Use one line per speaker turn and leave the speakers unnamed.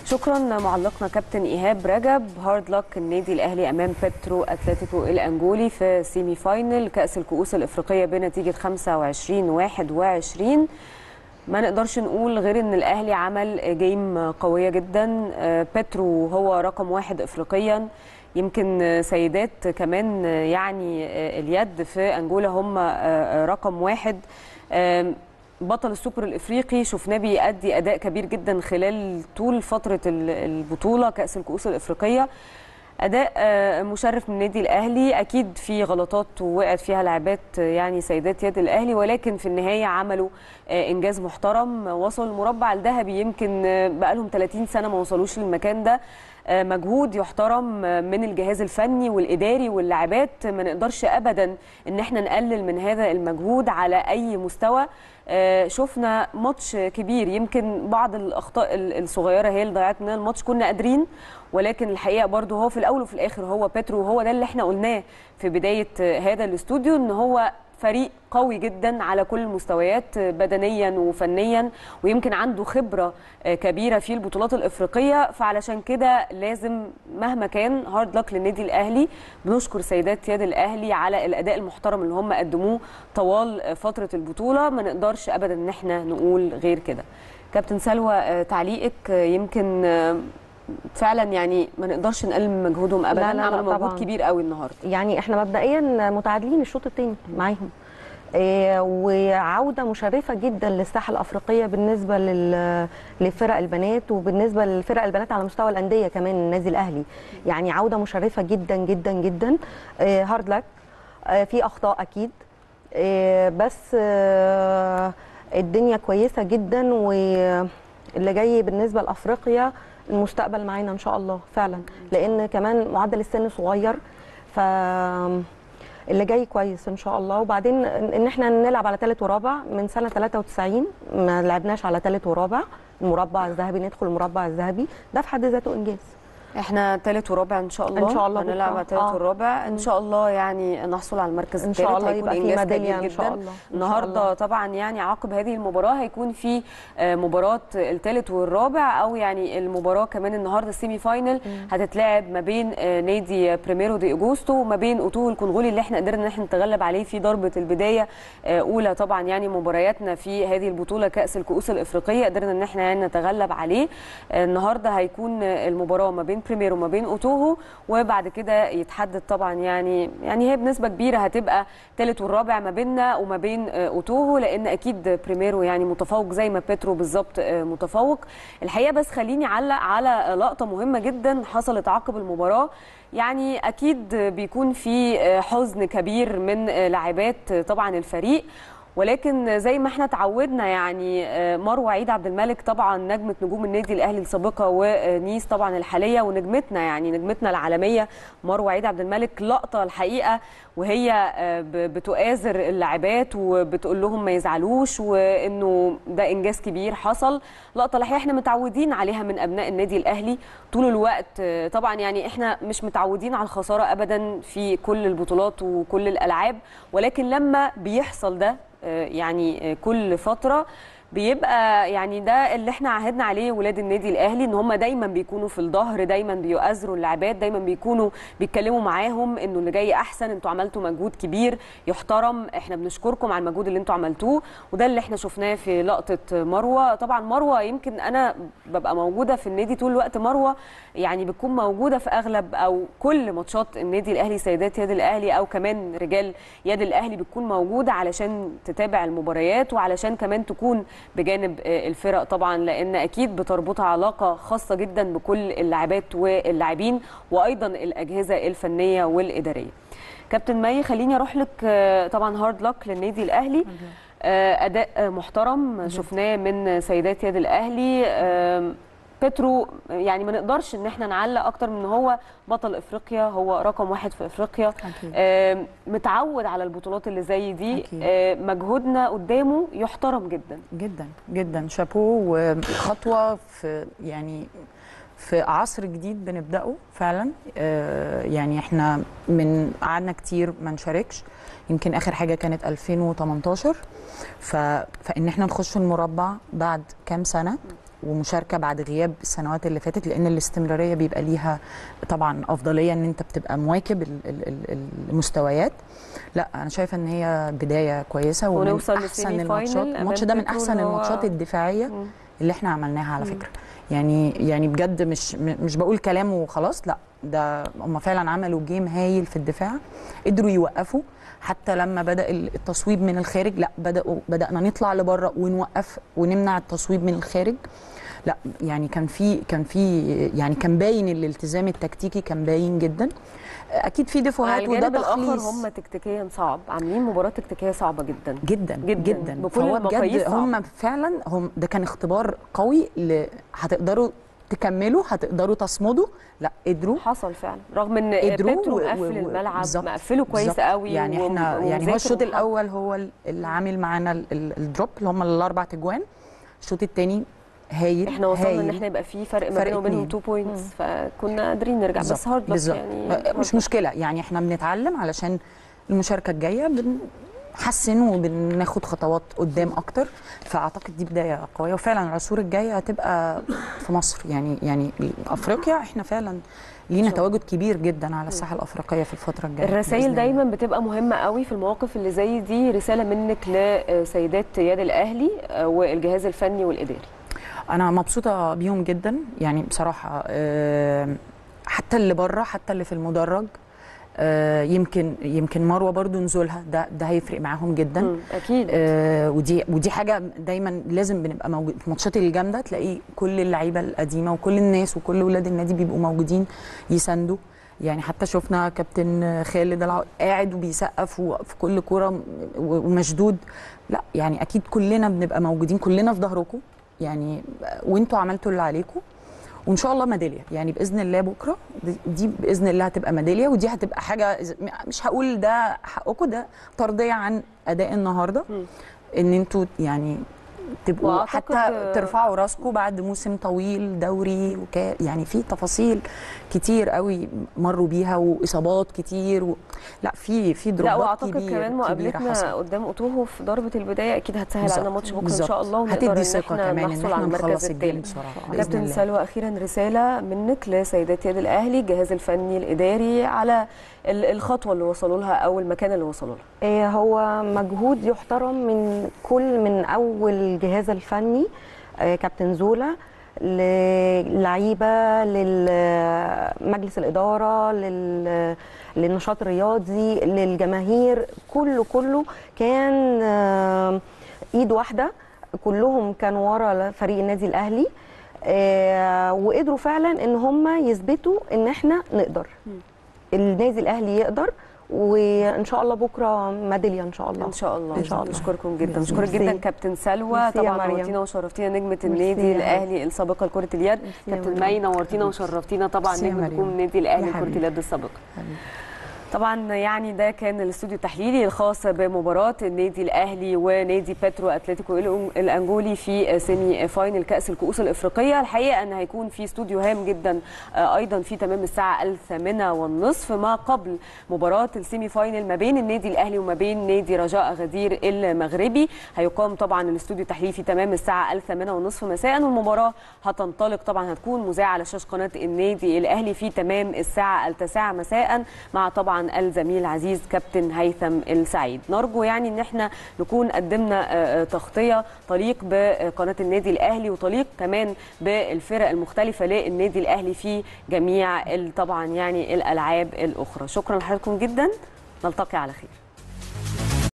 شكرا معلقنا كابتن ايهاب رجب هارد لك النادي الاهلي امام بيترو اتلتيكو الانجولي في سيمي فاينل كاس الكؤوس الافريقيه بنتيجه 25 21 ما نقدرش نقول غير ان الاهلي عمل جيم قويه جدا بيترو هو رقم واحد افريقيا يمكن سيدات كمان يعني اليد في انجولا هم رقم واحد بطل السوبر الافريقي شفناه بيأدي اداء كبير جدا خلال طول فتره البطوله كاس الكؤوس الافريقيه اداء مشرف من النادي الاهلي اكيد في غلطات وقعت فيها لاعبات يعني سيدات يد الاهلي ولكن في النهايه عملوا انجاز محترم وصلوا المربع الذهبي يمكن بقالهم 30 سنه ما وصلوش للمكان ده مجهود يحترم من الجهاز الفني والاداري واللاعبات ما نقدرش ابدا ان احنا نقلل من هذا المجهود على اي مستوى شفنا ماتش كبير يمكن بعض الاخطاء الصغيره هي اللي ضيعت لنا الماتش كنا قادرين ولكن الحقيقه برضو هو في الاول وفي الاخر هو بيترو وهو ده اللي احنا قلناه في بدايه هذا الاستوديو ان هو فريق قوي جدا على كل المستويات بدنيا وفنيا ويمكن عنده خبره كبيره في البطولات الافريقيه فعلشان كده لازم مهما كان هارد لك للنادي الاهلي بنشكر سيدات يد الاهلي على الاداء المحترم اللي هم قدموه طوال فتره البطوله ما نقدرش ابدا ان احنا نقول غير كده كابتن سلوى تعليقك يمكن فعلا يعني ما نقدرش نقلل من مجهودهم ابدا
لا لا
عملوا مجهود كبير قوي النهارده
يعني احنا مبدئيا متعادلين الشوط الثاني معاهم إيه وعوده مشرفه جدا للساحه الافريقيه بالنسبه لل... لفرق البنات وبالنسبه لفرق البنات على مستوى الانديه كمان النادي الاهلي يعني عوده مشرفه جدا جدا جدا إيه هارد لك إيه في اخطاء اكيد إيه بس إيه الدنيا كويسه جدا واللي جاي بالنسبه لافريقيا المستقبل معانا ان شاء الله فعلا لان كمان معدل السن صغير ف اللي جاي كويس ان شاء الله وبعدين ان احنا نلعب على ثالث ورابع من سنه 93 ما لعبناش على ثالث ورابع المربع الذهبي ندخل المربع الذهبي ده في حد ذاته انجاز
احنا ثالث ورابع ان شاء الله
ان شاء الله
هنلعب على ثالث
آه.
والرابع ان شاء الله يعني نحصل على المركز
ان
الثالث
شاء الله
هيكون
يبقى في
انجاز
ميداليه
كبير
ان شاء
جدا
الله إن شاء
النهارده
الله.
طبعا يعني عقب هذه المباراه هيكون في آه، مباراه الثالث والرابع او يعني المباراه كمان النهارده السيمي فاينل هتتلعب ما بين آه، نادي بريميرو دي اجوستو وما بين اوتو الكونغولي اللي احنا قدرنا ان احنا نتغلب عليه في ضربه البدايه آه، اولى طبعا يعني مبارياتنا في هذه البطوله كاس الكؤوس الافريقيه قدرنا ان احنا يعني نتغلب عليه آه، النهارده هيكون آه، المباراه ما بين بريميرو وما بين اوتوهو وبعد كده يتحدد طبعا يعني يعني هي بنسبه كبيره هتبقى ثالث والرابع ما بيننا وما بين آه، اوتوهو لان اكيد بريميرو يعني متفوق زي ما بيترو بالظبط آه، متفوق الحقيقه بس خليني اعلق على لقطه مهمه جدا حصلت عقب المباراه يعني اكيد بيكون في آه، حزن كبير من آه، لاعبات آه، طبعا الفريق ولكن زي ما احنا تعودنا يعني آه، مروه عيد عبد الملك طبعا نجمه نجوم النادي الاهلي السابقه ونيس طبعا الحاليه ونجمتنا يعني نجمتنا العالميه مروه عيد عبد الملك لقطه الحقيقه وهي آه، ب- بتؤازر اللاعبات وبتقول لهم ما يزعلوش وانه ده انجاز كبير حصل لقطه الحقيقه احنا متعودين عليها من ابناء النادي الاهلي طول الوقت آه، طبعا يعني احنا مش متعودين على الخساره ابدا في كل البطولات وكل الالعاب ولكن لما بيحصل ده آه، يعني آه، كل فتره بيبقى يعني ده اللي احنا عهدنا عليه ولاد النادي الاهلي ان هم دايما بيكونوا في الظهر دايما بيؤازروا اللاعبات دايما بيكونوا بيتكلموا معاهم انه اللي جاي احسن انتوا عملتوا مجهود كبير يحترم احنا بنشكركم على المجهود اللي انتوا عملتوه وده اللي احنا شفناه في لقطه مروه طبعا مروه يمكن انا ببقى موجوده في النادي طول الوقت مروه يعني بتكون موجوده في اغلب او كل ماتشات النادي الاهلي سيدات يد الاهلي او كمان رجال يد الاهلي بتكون موجوده علشان تتابع المباريات وعلشان كمان تكون بجانب آه، الفرق طبعا لان اكيد بتربطها علاقه خاصه جدا بكل اللاعبات واللاعبين وايضا الاجهزه الفنيه والاداريه كابتن مي خليني اروح لك آه، طبعا هارد لك للنادي الاهلي آه، اداء آه، محترم شفناه من سيدات يد الاهلي آم، بيترو يعني ما نقدرش ان احنا نعلق اكتر من ان هو بطل افريقيا هو رقم واحد في افريقيا
أكيد.
آم، متعود على البطولات اللي زي دي
أكيد.
آه، مجهودنا قدامه يحترم جدا
جدا جدا شابوه وخطوه في يعني في عصر جديد بنبداه فعلا آه، يعني احنا من قعدنا كتير ما نشاركش يمكن اخر حاجه كانت 2018 ف... فان احنا نخش المربع بعد كام سنه ومشاركه بعد غياب السنوات اللي فاتت لان الاستمراريه بيبقى ليها طبعا افضليه ان انت بتبقى مواكب ال- ال- ال- المستويات لا انا شايفه ان هي بدايه كويسه ومن
ونوصل
احسن
للسيمي
الماتشات
فاينل
الماتش
أمام
ده من
بيترو
احسن
اللي هو-
الماتشات الدفاعيه
مم.
اللي احنا عملناها على فكره يعني يعني بجد مش م- مش بقول كلام وخلاص لا ده هم فعلا عملوا جيم هايل في الدفاع قدروا يوقفوا حتى لما بدا ال- التصويب من الخارج لا بداوا بدانا نطلع لبره ونوقف ونمنع التصويب من الخارج لا يعني كان في كان في يعني كان باين الالتزام التكتيكي كان باين جدا اكيد في
على
ديفوهات وده
الجانب الاخر
تخليص
هم تكتيكيا صعب عاملين مباراه تكتيكيه صعبه جدا
جدا
جداً،
جدا, جدا.
بكل
فهو
المقاييس
بجد
صعب.
هم فعلا هم ده كان اختبار قوي ل... هتقدروا تكملوا هتقدروا تصمدوا لا قدروا
حصل فعلا رغم ان
قدروا
بيترو
و-
مقفل
و-
الملعب
بالظبط.
مقفله كويس
بالظبط.
قوي
يعني
وم-
احنا يعني هو
ومذاكر
الشوط
ومحضر.
الاول هو ال- اللي عامل معانا ال- ال- الدروب اللي هم الاربع تجوان الشوط الثاني هايل
احنا وصلنا ان
هايل.
احنا يبقى في فرق ما
فرق
بيننا وبينهم
اتنين.
2 بوينتس فكنا قادرين نرجع بس
بالظبط،
هارد لك
بالظبط.
يعني
آه، مش
hard luck.
مشكله يعني احنا بنتعلم علشان المشاركه الجايه بنحسن وبناخد خطوات قدام اكتر فاعتقد دي بدايه قويه وفعلا العصور الجايه هتبقى في مصر يعني يعني افريقيا احنا فعلا لينا تواجد كبير جدا على الساحه الافريقيه في الفتره الجايه
الرسائل
بإذن الله.
دايما بتبقى مهمه قوي في المواقف اللي زي دي رساله منك لسيدات يد الاهلي آه، والجهاز الفني والاداري
انا مبسوطه بيهم جدا يعني بصراحه آه، حتى اللي بره حتى اللي في المدرج آه، يمكن يمكن مروه برضو نزولها ده ده هيفرق معاهم جدا
مم، اكيد
آه، ودي ودي حاجه دايما لازم بنبقى موجود في الماتشات الجامده تلاقي كل اللعيبه القديمه وكل الناس وكل ولاد النادي بيبقوا موجودين يساندوا يعني حتى شفنا كابتن خالد الع... قاعد وبيسقف وفي كل كوره م- ومشدود لا يعني اكيد كلنا بنبقى موجودين كلنا في ظهركم يعني وانتوا عملتوا اللي عليكم وان شاء الله ميداليه يعني باذن الله بكره دي- دي باذن الله هتبقى ميداليه ودي هتبقى حاجه إذا- مش هقول ده حقكم ده ترضيه عن اداء النهارده
مم.
ان انتوا يعني تبقوا
وأعتقد-
حتى ترفعوا راسكم بعد موسم طويل دوري وكا يعني في تفاصيل كتير قوي مروا بيها واصابات كتير و... لا في في
لا
دروبات
واعتقد
كبير
كمان
كبيرة
مقابلتنا
حصلت.
قدام اوتوهو في ضربه البدايه اكيد هتسهل
بالظبط.
علينا ماتش بكره ان
بالظبط.
شاء الله ونقدر
هتدي
ان
ثقه
احنا
كمان ان
نحصل
احنا
على المركز
نخلص الجيم
الثاني
بسرعه بإذن
كابتن
الله.
سلوى اخيرا رساله منك لسيدات يد الاهلي الجهاز الفني الاداري على ال- الخطوه اللي وصلوا لها او المكان اللي وصلوا لها
آه، هو مجهود يحترم من كل من اول الجهاز الفني آه، كابتن زولا للعيبه لمجلس الاداره لل- للنشاط الرياضي للجماهير كله كله كان آه، ايد واحده كلهم كانوا ورا فريق النادي الاهلي آه، وقدروا فعلا ان هم يثبتوا ان احنا نقدر النادي الاهلي يقدر وان شاء الله بكره ميداليه ان شاء الله
ان شاء الله
إن شاء الله.
نشكركم جدا
بإذن
نشكرك
الله.
جدا
ميرسي.
كابتن سلوى
ميرسي يا
طبعا
مريم.
نورتينا وشرفتينا نجمه
ميرسي
النادي
يا
الاهلي السابقه لكره اليد
يا
كابتن
مريم.
مي نورتينا وشرفتينا طبعا
ميرسي يا
نجم
مريم.
نجوم النادي
يا
الاهلي لكره
حبيبي.
اليد السابقه
حبيبي.
طبعا يعني ده كان الاستوديو التحليلي الخاص بمباراه النادي الاهلي ونادي بترو اتلتيكو الأن- الانجولي في سيمي فاينل كاس الكؤوس الافريقيه الحقيقه ان هيكون في استوديو هام جدا آه، ايضا في تمام الساعه الثامنه والنصف ما قبل مباراه السيمي فاينل ما بين النادي الاهلي وما بين نادي رجاء غدير المغربي هيقام طبعا الاستوديو التحليلي في تمام الساعه الثامنه والنصف مساء والمباراه هتنطلق طبعا هتكون مذاعه على شاشه قناه النادي الاهلي في تمام الساعه التاسعه مساء مع طبعا الزميل العزيز كابتن هيثم السعيد نرجو يعني ان احنا نكون قدمنا آه، آه، تغطيه تليق بقناه النادي الاهلي وتليق كمان بالفرق المختلفه للنادي الاهلي في جميع ال- طبعا يعني الالعاب الاخرى شكرا لحضراتكم جدا نلتقي على خير